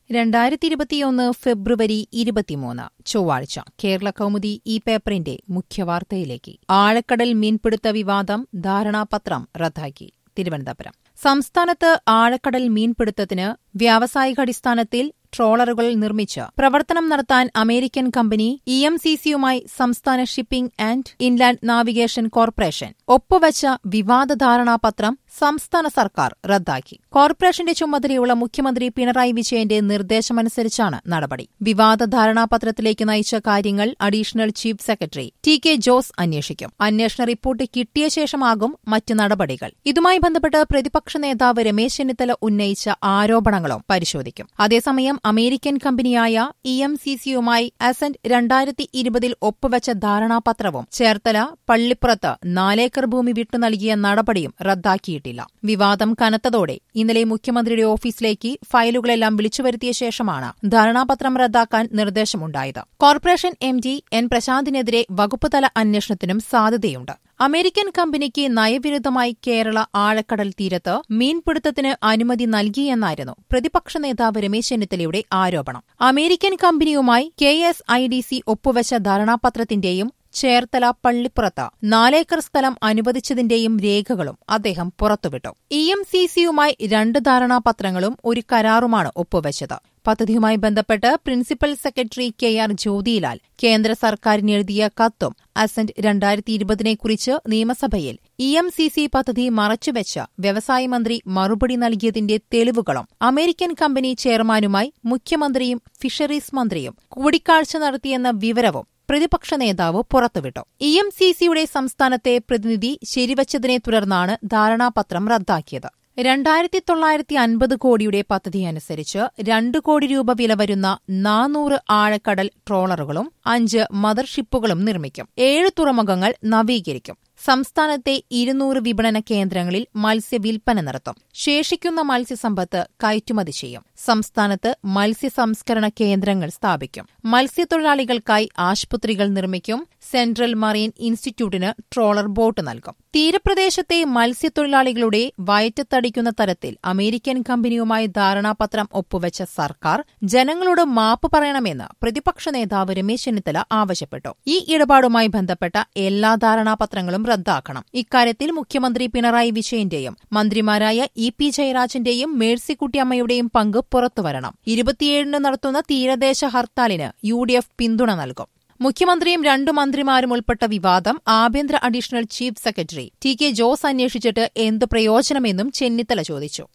രണ്ടായിരത്തി ഇരുപത്തിയൊന്ന് ഫെബ്രുവരി ഇരുപത്തിമൂന്ന് ചൊവ്വാഴ്ച കേരള കൗമുദി ഈ പേപ്പറിന്റെ മുഖ്യവാർത്തയിലേക്ക് ആഴക്കടൽ മീൻപിടുത്ത വിവാദം ധാരണാപത്രം റദ്ദാക്കി തിരുവനന്തപുരം സംസ്ഥാനത്ത് ആഴക്കടൽ മീൻപിടുത്തത്തിന് വ്യാവസായികാടിസ്ഥാനത്തിൽ ട്രോളറുകൾ നിർമ്മിച്ച് പ്രവർത്തനം നടത്താൻ അമേരിക്കൻ കമ്പനി ഇ എം സി സിയുമായി സംസ്ഥാന shipping and inland navigation corporation ഒപ്പുവച്ച വിവാദ ധാരണാപത്രം സംസ്ഥാന സർക്കാർ റദ്ദാക്കി കോർപ്പറേഷന്റെ ചുമതലയുള്ള മുഖ്യമന്ത്രി പിണറായി വിജയന്റെ നിർദ്ദേശമനുസരിച്ചാണ് നടപടി വിവാദ ധാരണാപത്രത്തിലേക്ക് നയിച്ച കാര്യങ്ങൾ additional chief secretary T K Jose അന്വേഷിക്കും അന്വേഷണ റിപ്പോർട്ട് കിട്ടിയ ശേഷമാകും മറ്റ് നടപടികൾ ഇതുമായി ബന്ധപ്പെട്ട് പ്രതിപക്ഷ നേതാവ് രമേശ് ചെന്നിത്തല ഉന്നയിച്ച ആരോപണങ്ങളും പരിശോധിക്കും അതേസമയം അമേരിക്കൻ കമ്പനിയായ ഇ എം സി സിയുമായി അസന്റ് രണ്ടായിരത്തി ഇരുപതിൽ ഒപ്പുവച്ച ധാരണാപത്രവും ചേർത്തല പള്ളിപ്പുറത്ത് നാലേക്കർ ഭൂമി വിട്ടു നൽകിയ നടപടിയും റദ്ദാക്കിയിട്ടില്ല വിവാദം കനത്തതോടെ ഇന്നലെ മുഖ്യമന്ത്രിയുടെ ഓഫീസിലേക്ക് ഫയലുകളെല്ലാം വിളിച്ചുവരുത്തിയ ശേഷമാണ് ധാരണാപത്രം റദ്ദാക്കാൻ നിർദ്ദേശമുണ്ടായത് കോർപ്പറേഷൻ എം ഡി എൻ പ്രശാന്തിനെതിരെ വകുപ്പുതല അന്വേഷണത്തിനും സാധ്യതയുണ്ട് അമേരിക്കൻ കമ്പനിക്ക് നയവിരുദ്ധമായി കേരള ആഴക്കടൽ തീരത്ത് മീൻപിടുത്തത്തിന് അനുമതി നൽകിയെന്നായിരുന്നു പ്രതിപക്ഷ നേതാവ് രമേശ് ചെന്നിത്തലയുടെ ആരോപണം അമേരിക്കൻ കമ്പനിയുമായി K S I D C ഒപ്പുവച്ച ധാരണാപത്രത്തിന്റെയും ചേർത്തല പള്ളിപ്പുറത്ത് നാലേക്കർ സ്ഥലം അനുവദിച്ചതിന്റെയും രേഖകളും അദ്ദേഹം പുറത്തുവിട്ടു ഇ എം സി സിയുമായി രണ്ട് ധാരണാപത്രങ്ങളും ഒരു കരാറുമാണ് ഒപ്പുവച്ചത് പദ്ധതിയുമായി ബന്ധപ്പെട്ട് principal secretary K R Jyothilal കേന്ദ്ര സർക്കാരിന് എഴുതിയ കത്തും അസന്റ് രണ്ടായിരത്തി ഇരുപതിനെക്കുറിച്ച് നിയമസഭയിൽ ഇ എം സി സി പദ്ധതി മറച്ചുവെച്ച് വ്യവസായ മന്ത്രി മറുപടി നൽകിയതിന്റെ തെളിവുകളും അമേരിക്കൻ കമ്പനി ചെയർമാനുമായി മുഖ്യമന്ത്രിയും ഫിഷറീസ് മന്ത്രിയും കൂടിക്കാഴ്ച നടത്തിയെന്ന വിവരവും പ്രതിപക്ഷ നേതാവ് പുറത്തുവിട്ടു ഇ എം സി സിയുടെ സംസ്ഥാനത്തെ പ്രതിനിധി ശരിവച്ചതിനെ തുടർന്നാണ് ധാരണാപത്രം റദ്ദാക്കിയത് രണ്ടായിരത്തി തൊള്ളായിരത്തി അൻപത് കോടിയുടെ പദ്ധതിയനുസരിച്ച് രണ്ട് കോടി രൂപ വില വരുന്ന നാനൂറ് ആഴക്കടൽ ട്രോളറുകളും അഞ്ച് മദർഷിപ്പുകളും നിർമ്മിക്കും ഏഴ് തുറമുഖങ്ങൾ നവീകരിക്കും സംസ്ഥാനത്തെ ഇരുന്നൂറ് വിപണന കേന്ദ്രങ്ങളിൽ മത്സ്യവിൽപ്പന നടത്തും ശേഷിക്കുന്ന മത്സ്യസമ്പത്ത് കയറ്റുമതി ചെയ്യും സംസ്ഥാനത്ത് മത്സ്യ സംസ്കരണ കേന്ദ്രങ്ങൾ സ്ഥാപിക്കും മത്സ്യത്തൊഴിലാളികൾക്കായി ആശുപത്രികൾ നിർമ്മിക്കും സെൻട്രൽ മറീൻ ഇൻസ്റ്റിറ്റ്യൂട്ടിന് ട്രോളർ ബോട്ട് നൽകും തീരപ്രദേശത്തെ മത്സ്യത്തൊഴിലാളികളുടെ വയറ്റത്തടിക്കുന്ന തരത്തിൽ അമേരിക്കൻ കമ്പനിയുമായി ധാരണാപത്രം ഒപ്പുവെച്ച സർക്കാർ ജനങ്ങളോട് മാപ്പ് പറയണമെന്ന് പ്രതിപക്ഷ നേതാവ് രമേശ് ചെന്നിത്തല ആവശ്യപ്പെട്ടു ഈ ഇടപാടുമായി ബന്ധപ്പെട്ട എല്ലാ ധാരണാപത്രങ്ങളും റദ്ദാക്കണം ഇക്കാര്യത്തിൽ മുഖ്യമന്ത്രി പിണറായി വിജയന്റെയും മന്ത്രിമാരായ ഇ പി ജയരാജന്റെയും മേഴ്സിക്കുട്ടിയമ്മയുടെയും പങ്ക് പുറത്തുവരണം ഇരുപത്തിയേഴിന് നടത്തുന്ന തീരദേശ ഹർത്താലിന് യു ഡി എഫ് പിന്തുണ നൽകും മുഖ്യമന്ത്രിയും രണ്ടു മന്ത്രിമാരും ഉൾപ്പെട്ട വിവാദം ആഭ്യന്തര additional chief secretary T K Jose അന്വേഷിച്ചിട്ട് എന്ത് പ്രയോജനമെന്നും ചെന്നിത്തല ചോദിച്ചു